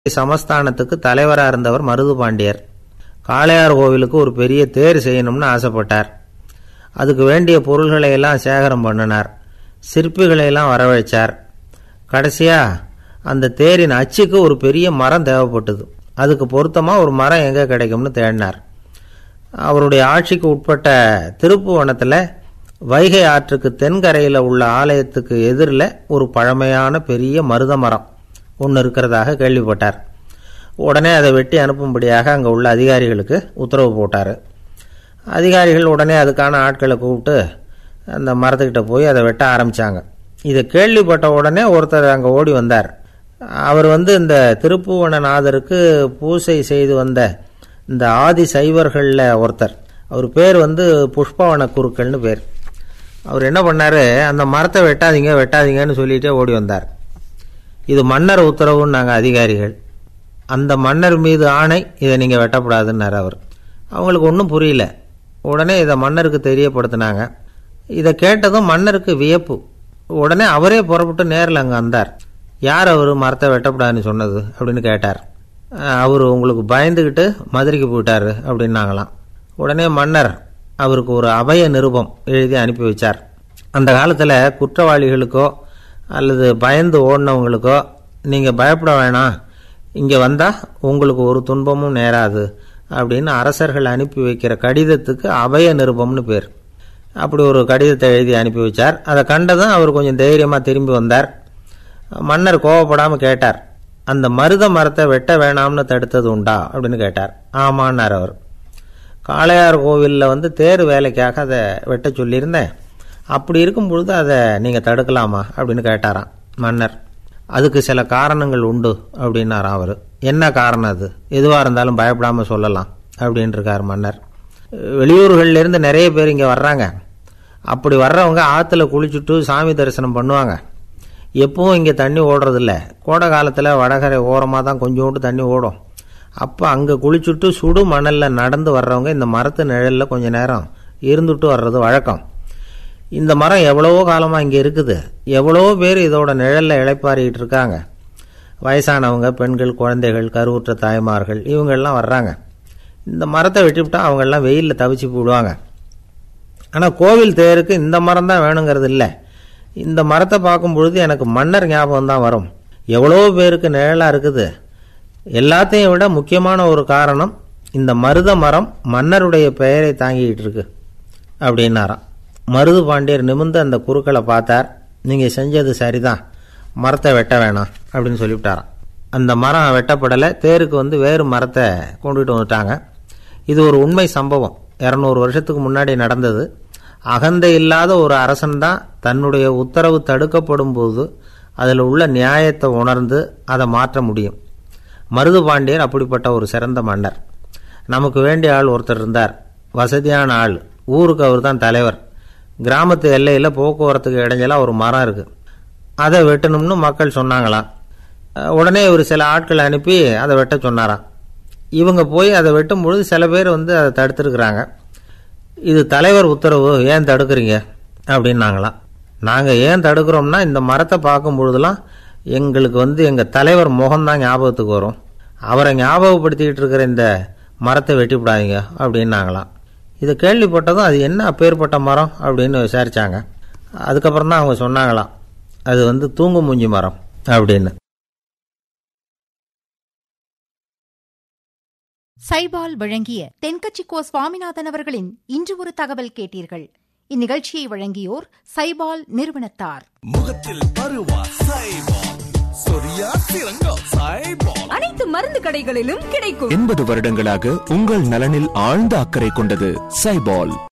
சமஸ்தானத்துக்கு தலைவரா இருந்தவர் மருது பாண்டியர் காளையார் கோவிலுக்கு ஒரு பெரிய தேர் செய்யணும்னு ஆசைப்பட்டார் அதுக்கு வேண்டிய பொருள்களை எல்லாம் சேகரம் பண்ணினார் சிற்பிகளை எல்லாம் வரவழைச்சார் கடைசியா அந்த தேரின் அச்சுக்கு ஒரு பெரிய மரம் தேவைப்பட்டது அதுக்கு பொருத்தமா ஒரு மரம் எங்க கிடைக்கும்னு தேடினார் அவருடைய ஆட்சிக்கு உட்பட்ட திருப்புவனத்தில் வைகை ஆற்றுக்கு தென்கரையில் உள்ள ஆலயத்துக்கு எதிரில் ஒரு பழமையான பெரிய மருத மரம் ஒன்று இருக்கிறதாக கேள்விப்பட்டார் உடனே அதை வெட்டி அனுப்பும்படியாக அங்கே உள்ள அதிகாரிகளுக்கு உத்தரவு போட்டார் அதிகாரிகள் உடனே அதுக்கான ஆட்களை கூப்பிட்டு அந்த மரத்துக்கிட்ட போய் அதை வெட்ட ஆரம்பித்தாங்க இதை கேள்விப்பட்ட உடனே ஒருத்தர் அங்கே ஓடி வந்தார் அவர் வந்து இந்த திருப்புவனநாதருக்கு பூசை செய்து வந்த இந்த ஆதி சைவர்களில் ஒருத்தர் அவர் பேர் வந்து புஷ்பவன குருக்கள்னு பேர் அவர் என்ன பண்ணார் அந்த மரத்தை வெட்டாதீங்க வெட்டாதீங்கன்னு சொல்லிட்டே ஓடி வந்தார் இது மன்னர் உத்தரவுன்னு நாங்கள் அதிகாரிகள் அந்த மன்னர் மீது ஆணை இதை நீங்கள் வெட்டக்கூடாதுன்னார் அவர் அவங்களுக்கு ஒன்றும் புரியல உடனே இதை மன்னருக்கு தெரியப்படுத்தினாங்க இதை கேட்டதும் மன்னருக்கு வியப்பு உடனே அவரே புறப்பட்டு நேரில் அங்கே வந்தார் யார் அவர் மரத்தை வெட்டக்கூடாதுன்னு சொன்னது அப்படின்னு கேட்டார் அவர் உங்களுக்கு பயந்துக்கிட்டு மதுரைக்கு போயிட்டார் அப்படின்னாங்களாம் உடனே மன்னர் அவருக்கு ஒரு அபய நிருபம் எழுதி அனுப்பி வச்சார் அந்த காலத்தில் குற்றவாளிகளுக்கோ அல்லது பயந்து ஓடினவங்களுக்கோ நீங்கள் பயப்பட வேணாம் இங்கே வந்தால் உங்களுக்கு ஒரு துன்பமும் நேராது அப்படின்னு அரசர்கள் அனுப்பி வைக்கிற கடிதத்துக்கு அபய நிருபம்னு பேர் அப்படி ஒரு கடிதத்தை எழுதி அனுப்பி வச்சார் அதை கண்டதும் அவர் கொஞ்சம் தைரியமாக திரும்பி வந்தார் மன்னர் கோவப்படாமல் கேட்டார் அந்த மருத மரத்தை வெட்ட வேணாம்னு தடுத்தது உண்டா அப்படின்னு கேட்டார் ஆமான்னார் அவர் காளையார் கோவிலில் வந்து தேர் வேலைக்காக அதை வெட்ட சொல்லியிருந்தேன் அப்படி இருக்கும் பொழுது அதை நீங்கள் தடுக்கலாமா அப்படின்னு கேட்டாராம் மன்னர் அதுக்கு சில காரணங்கள் உண்டு அப்படின்னாராம் அவர் என்ன காரணம் அது எதுவாக இருந்தாலும் பயப்படாமல் சொல்லலாம் அப்படின்ட்டுருக்கார் மன்னர் வெளியூர்கள்லேருந்து நிறைய பேர் இங்கே வர்றாங்க அப்படி வர்றவங்க ஆற்றுல குளிச்சுட்டு சாமி தரிசனம் பண்ணுவாங்க எப்பவும் இங்கே தண்ணி ஓடுறதில்ல கோடை காலத்தில் வடகரை ஓரமாக தான் கொஞ்சோண்டு தண்ணி ஓடும் அப்போ அங்கே குளிச்சுட்டு சுடு மணலில் நடந்து வர்றவங்க இந்த மரத்து நிழலில் கொஞ்ச நேரம் இருந்துட்டு வர்றது வழக்கம் இந்த மரம் எவ்வளவோ காலமாக இங்கே இருக்குது எவ்வளவோ பேர் இதோட நிழலில் இழைப்பாரிக்கிட்டு இருக்காங்க வயசானவங்க பெண்கள் குழந்தைகள் கருவுற்ற தாய்மார்கள் இவங்கெல்லாம் வர்றாங்க இந்த மரத்தை வெட்டிவிட்டா அவங்கெல்லாம் வெயிலில் தவிச்சு போடுவாங்க ஆனால் கோவில் தேருக்கு இந்த மரம் தான் வேணுங்கிறது இல்லை இந்த மரத்தை பார்க்கும் பொழுது எனக்கு மன்னர் ஞாபகம் தான் வரும் எவ்வளோ பேருக்கு நிழலாக இருக்குது எல்லாத்தையும் விட முக்கியமான ஒரு காரணம் இந்த மருத மரம் மன்னருடைய பெயரை தாங்கிக்கிட்டு இருக்கு அப்படின்னாராம் மருது பாண்டியர் நிமிர்ந்து அந்த குறுக்களை பார்த்தார் நீங்கள் செஞ்சது சரிதான் மரத்தை வெட்ட வேணாம் அப்படின்னு சொல்லிவிட்டாராம் அந்த மரம் வெட்டப்படலை தேருக்கு வந்து வேறு மரத்தை கொண்டுகிட்டு வந்துட்டாங்க இது ஒரு உண்மை சம்பவம் இரநூறு வருஷத்துக்கு முன்னாடி நடந்தது அகந்தை இல்லாத ஒரு அரசன் தான் தன்னுடைய உத்தரவு தடுக்கப்படும் போது அதில் உள்ள நியாயத்தை உணர்ந்து அதை மாற்ற முடியும் மருது பாண்டியர் அப்படிப்பட்ட ஒரு சிறந்த மன்னர் நமக்கு வேண்டிய ஆள் ஒருத்தர் இருந்தார் வசதியான ஆள் ஊருக்கு அவர் தான் தலைவர் கிராமத்து எல்லையில் போக்குவரத்துக்கு இடைஞ்சலாக ஒரு மரம் இருக்குது அதை வெட்டணும்னு மக்கள் சொன்னாங்களாம் உடனே இவர் சில ஆட்களை அனுப்பி அதை வெட்ட சொன்னாராம் இவங்க போய் அதை வெட்டும் பொழுது சில பேர் வந்து அதை தடுத்துருக்குறாங்க இது தலைவர் உத்தரவு ஏன் தடுக்கிறீங்க அப்படின்னாங்களாம் நாங்கள் ஏன் தடுக்கிறோம்னா இந்த மரத்தை பார்க்கும் பொழுதுலாம் எங்களுக்கு வந்து எங்கள் தலைவர் முகம்தான் ஞாபகத்துக்கு வரும் அவரை ஞாபகப்படுத்திக்கிட்டு இருக்கிற இந்த மரத்தை வெட்டிவிடாதீங்க அப்படின்னாங்களாம் இதை கேள்விப்பட்டதும் அது என்ன அப்பேற்பட்ட மரம் அப்படின்னு விசாரிச்சாங்க அதுக்கப்புறம் தான் அவங்க சொன்னாங்களாம் அது வந்து தூங்கு மூஞ்சி மரம் அப்படின்னு சைபால் வழங்கிய தென்கட்சிக்கோ சுவாமிநாதன் அவர்களின் இன்று ஒரு தகவல் கேட்டீர்கள் இந்நிகழ்ச்சியை வழங்கியோர் சைபால் நிறுவனத்தார் முகத்தில் பருவா சைபால் சொரியா சிறங்கா சைபால் அனைத்து மருந்து கடைகளிலும் கிடைக்கும் எண்பது வருடங்களாக உங்கள் நலனில் ஆழ்ந்த அக்கறை கொண்டது சைபால்